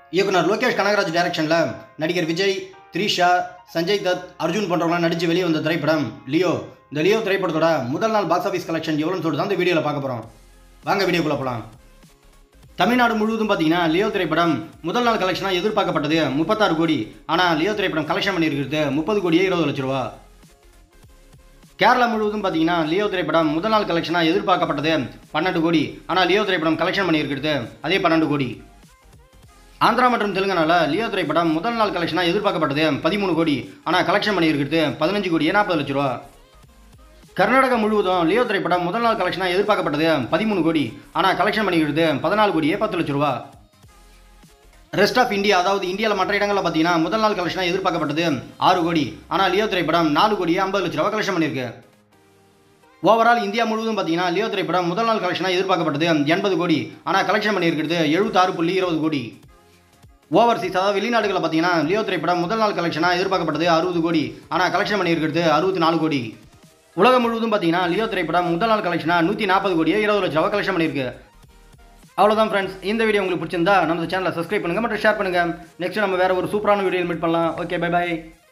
இயக்குனர் லோகேஷ் கனகராஜ் டைரக்ஷனில் நடிகர் விஜய் த்ரிஷா சஞ்சய் தத் அர்ஜுன் போன்றவங்களாம் நடித்து வெளியே வந்த திரைப்படம் லியோ இந்த லியோ திரைப்படத்தோட முதல் நாள் பாக்ஸ் ஆஃபீஸ் கலெக்ஷன் எவ்வளோன்னு சொல்லிட்டு தான் இந்த வீடியோவில் பார்க்க போகிறோம் வாங்க வீடியோக்குள்ளே போகலாம் தமிழ்நாடு முழுவதும் பார்த்தீங்கன்னா லியோ திரைப்படம் முதல் நாள் கலெக்ஷனாக எதிர்பார்க்கப்பட்டது முப்பத்தாறு கோடி ஆனால் லியோ திரைப்படம் கலெக்ஷன் பண்ணியிருக்கிறது முப்பது கோடியே இருபது லட்ச ரூபா கேரளா முழுவதும் பார்த்தீங்கன்னா லியோ திரைப்படம் முதல் நாள் கலெக்ஷனாக எதிர்பார்க்கப்பட்டது பன்னெண்டு கோடி ஆனால் லியோ திரைப்படம் கலெக்ஷன் பண்ணியிருக்கிறது அதே பன்னெண்டு கோடி ஆந்திரா மற்றும் தெலுங்கானால லியோ திரைப்படம் முதல் நாள் கலெக்ஷனாக எதிர்பார்க்கப்பட்டது பதிமூணு கோடி ஆனால் கலெக்ஷன் பண்ணியிருக்கிறது பதினஞ்சு கோடியே நாற்பது லட்ச ரூபா கர்நாடகா முழுவதும் லியோ திரைப்படம் முதல் நாள் கலெக்ஷனாக எதிர்பார்க்கப்பட்டது பதிமூணு கோடி ஆனால் கலெக்ஷன் பண்ணிக்கிறது பதினாலு கோடியே பத்து லட்ச ரூபா ரெஸ்ட் ஆஃப் இந்தியா அதாவது இந்தியாவில் மற்ற இடங்களில் பார்த்தீங்கன்னா முதல் நாள் கலெக்ஷனாக எதிர்பார்க்கப்பட்டது ஆறு கோடி ஆனால் லியோ திரைப்படம் நாலு கோடியே ஐம்பது லட்ச ரூபா கலெக்ஷன் பண்ணியிருக்கு ஓவரால் இந்தியா முழுவதும் பார்த்தீங்கன்னா லியோ திரைப்படம் முதல் நாள் கலெக்ஷனாக எதிர்பார்க்கப்பட்டது எண்பது கோடி ஆனால் கலெக்ஷன் பண்ணியிருக்கிறது எழுபத்தாறு புள்ளி இருபது கோடி ஓவர்சீஸ் அதாவது வெளிநாடுகளில் பார்த்தீங்கன்னா லியோ திரைப்படம் முதல் நாள் கலெக்ஷனாக எதிர்பார்க்கப்பட்டது அறுபது கோடி ஆனால் கலெக்ஷன் பண்ணியிருக்கிறது அறுபத்தி நாலு கோடி உலகம் முழுவதும் பார்த்தீங்கன்னா லியோ திரைப்படம் முதல் நாள் கலெக்ஷனாக நூற்றி நாற்பது கோடியே இருபது லட்ச ரூபா கலெக்ஷன் பண்ணியிருக்கு அவ்வளோதான் ஃப்ரெண்ட்ஸ் இந்த வீடியோ உங்களுக்கு பிடிச்சிருந்தா நம்ம சேனலை சப்ஸ்கிரைப் பண்ணுங்கள் மற்றும் ஷேர் பண்ணுங்கள் நெக்ஸ்ட் நம்ம வேறு ஒரு சூப்பரான வீடியோ மீட் பண்ணலாம் ஓகே பை பை